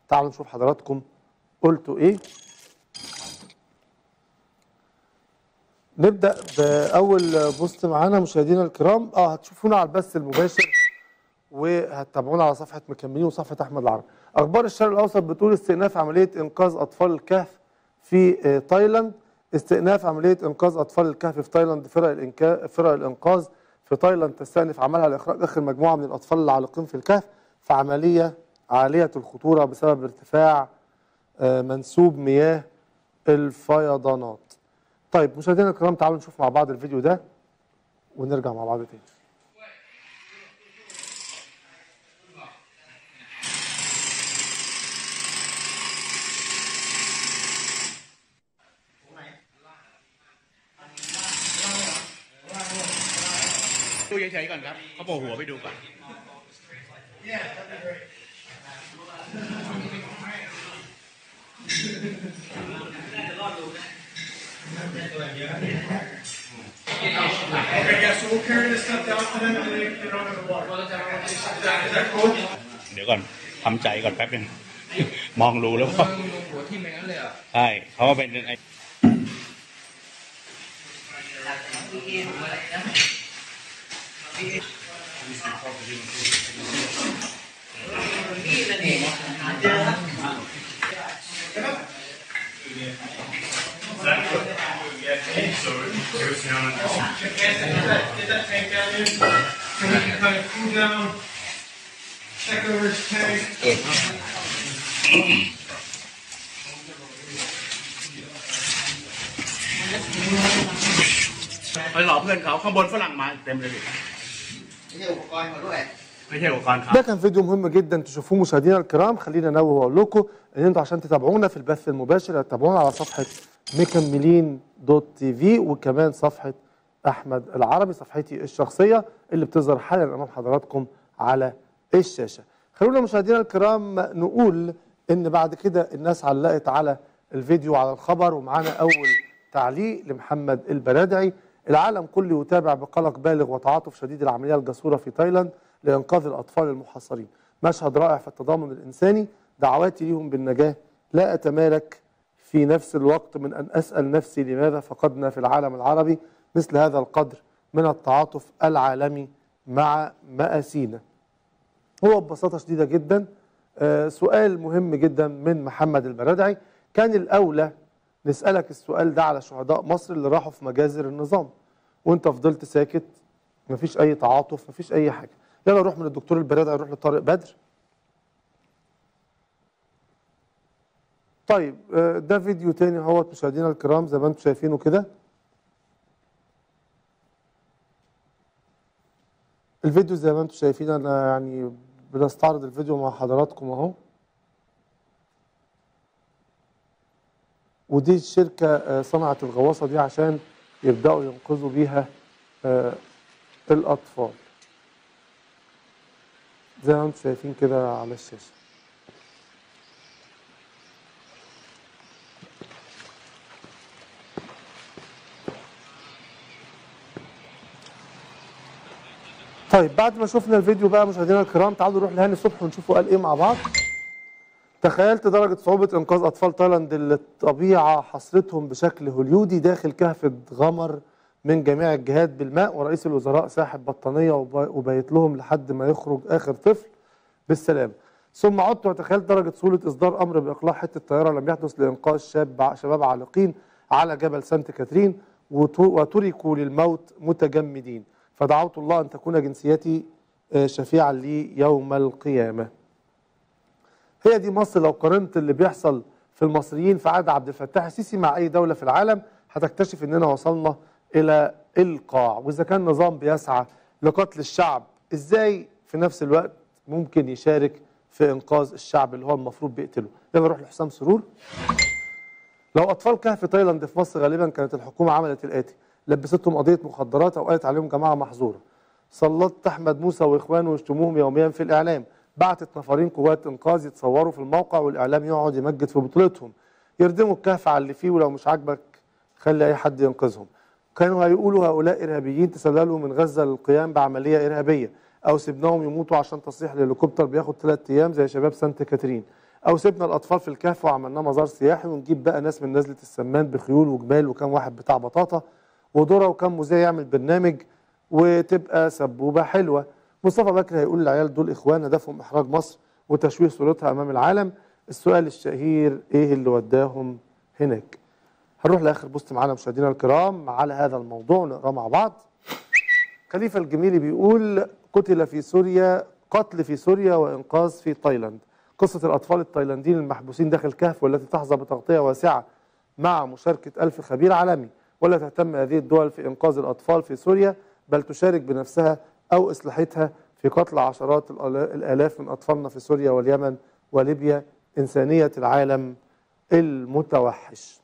تعالوا نشوف حضراتكم قلتوا ايه نبدا باول بوست معانا مشاهدينا الكرام اه هتشوفونا على البث المباشر وهتتابعونا على صفحه مكملين وصفحه احمد العربي اخبار الشرق الاوسط بتقول استئناف عمليه انقاذ اطفال الكهف في آه، تايلاند استئناف عمليه انقاذ اطفال الكهف في تايلاند فرق الإنكا... فرق الانقاذ في تايلاند تستأنف عملها لاخراج اخر مجموعه من الاطفال العالقين في الكهف في عمليه عاليه الخطوره بسبب ارتفاع آه، منسوب مياه الفيضانات طيب مشاهدينا الكرام تعالوا نشوف مع بعض الفيديو ده ونرجع مع بعض تاني ๆดูเฉยๆก่อนครับเขาโผล่หัวไปดูก่อน Okay, yeah, so we'll carry this stuff down to them and then they get over the water. Is that, is that cool? เดี๋ยวก่อนทำใจก่อนแป๊บนึง มองรู้แล้วมึว่างหัวทิ่มอย่างนั้นเลยเหรอ่ะใช่เขาว่าเป็นไอ้ Get that, get that tank down in, so we can kind of cool down, check over his tank. ไปหลอกเพื่อนเขาข้างบนฝรั่งมาเต็มเลยไม่ใช่อุปกรณ์เขาด้วยไม่ใช่อุปกรณ์เขา ده كان فيديو مهم جدا تشوفوه مشاهدينا الكرام خلينا انوه واقول لكم ان انتوا عشان تتابعونا في البث المباشر تتابعونا على صفحه مكملين دوت تي في وكمان صفحه احمد العربي صفحتي الشخصيه اللي بتظهر حالا امام حضراتكم على الشاشه. خلونا مشاهدينا الكرام نقول ان بعد كده الناس علقت على الفيديو على الخبر ومعانا اول تعليق لمحمد البرادعي العالم كله يتابع بقلق بالغ وتعاطف شديد العمليه الجسوره في تايلاند لانقاذ الاطفال المحاصرين مشهد رائع في التضامن الانساني دعواتي ليهم بالنجاه لا اتمالك في نفس الوقت من ان اسال نفسي لماذا فقدنا في العالم العربي مثل هذا القدر من التعاطف العالمي مع مآسينا هو ببساطة شديدة جدا آه، سؤال مهم جدا من محمد البرادعي كان الأولى نسألك السؤال ده على شهداء مصر اللي راحوا في مجازر النظام وانت فضلت ساكت مفيش أي تعاطف مفيش أي حاجة يلا نروح من الدكتور البرادعي نروح لطارق بدر طيب آه، ده فيديو تاني اهوت مشاهدينا الكرام زي ما انتم شايفينه كده الفيديو زي ما انتم شايفين انا يعني بنستعرض الفيديو مع حضراتكم اهو ودي الشركة آه، صنعت الغواصة دي عشان يبدأوا ينقذوا بيها آه، الأطفال زي ما انتم شايفين كده على الشاشة طيب بعد ما شفنا الفيديو بقى مشاهدينا الكرام تعالوا نروح لهاني صبحي ونشوفه قال ايه مع بعض تخيلت درجة صعوبة إنقاذ أطفال تايلاند اللي الطبيعة حصرتهم بشكل هوليودي داخل كهف غمر من جميع الجهات بالماء ورئيس الوزراء ساحب بطانية وب- وبيت لهم لحد ما يخرج آخر طفل بالسلامة ثم عدت وتخيلت درجة سهولة إصدار أمر بإقلاع حتة طيارة لم يحدث لإنقاذ شاب شباب عالقين على جبل سانت كاترين وت- وتركوا للموت متجمدين فدعوت الله أن تكون جنسيتي آه، شفيعا لي يوم القيامة هي دي مصر لو قارنت اللي بيحصل في المصريين في عهد عبد الفتاح السيسي مع اي دوله في العالم هتكتشف اننا وصلنا الى القاع واذا كان نظام بيسعى لقتل الشعب ازاي في نفس الوقت ممكن يشارك في انقاذ الشعب اللي هو المفروض بيقتله يلا نروح لحسام سرور لو اطفال كهف تايلاند في مصر غالبا كانت الحكومه عملت الاتي لبستهم قضيه مخدرات او قالت عليهم جماعه محظوره سلطت احمد موسى واخوانه ويشتموهم يوميا في الاعلام بعتت نفرين قوات انقاذ يتصوروا في الموقع والاعلام يقعد يمجد في بطولتهم يردموا الكهف على اللي فيه ولو مش عاجبك خلي اي حد ينقذهم كانوا هيقولوا هؤلاء ارهابيين تسللوا من غزه للقيام بعمليه ارهابيه او سيبناهم يموتوا عشان تصريح الهليكوبتر بياخد ثلاث ايام زي شباب سانت كاترين او سيبنا الاطفال في الكهف وعملناه مزار سياحي ونجيب بقى ناس من نزله السمان بخيول وجبال وكم واحد بتاع بطاطا ودوره وكم مذيع يعمل برنامج وتبقى سبوبه حلوه مصطفى بكر هيقول للعيال دول اخوان هدفهم احراج مصر وتشويه صورتها امام العالم السؤال الشهير ايه اللي وداهم هناك هنروح لاخر بوست معانا مشاهدينا الكرام على هذا الموضوع نقراه مع بعض خليفه الجميلي بيقول قتل في سوريا قتل في سوريا وانقاذ في تايلاند قصه الاطفال التايلانديين المحبوسين داخل كهف والتي تحظى بتغطيه واسعه مع مشاركه ألف خبير عالمي ولا تهتم هذه الدول في انقاذ الاطفال في سوريا بل تشارك بنفسها او اصلاحتها في قتل عشرات الآلا- الالاف من اطفالنا في سوريا واليمن وليبيا انسانيه العالم المتوحش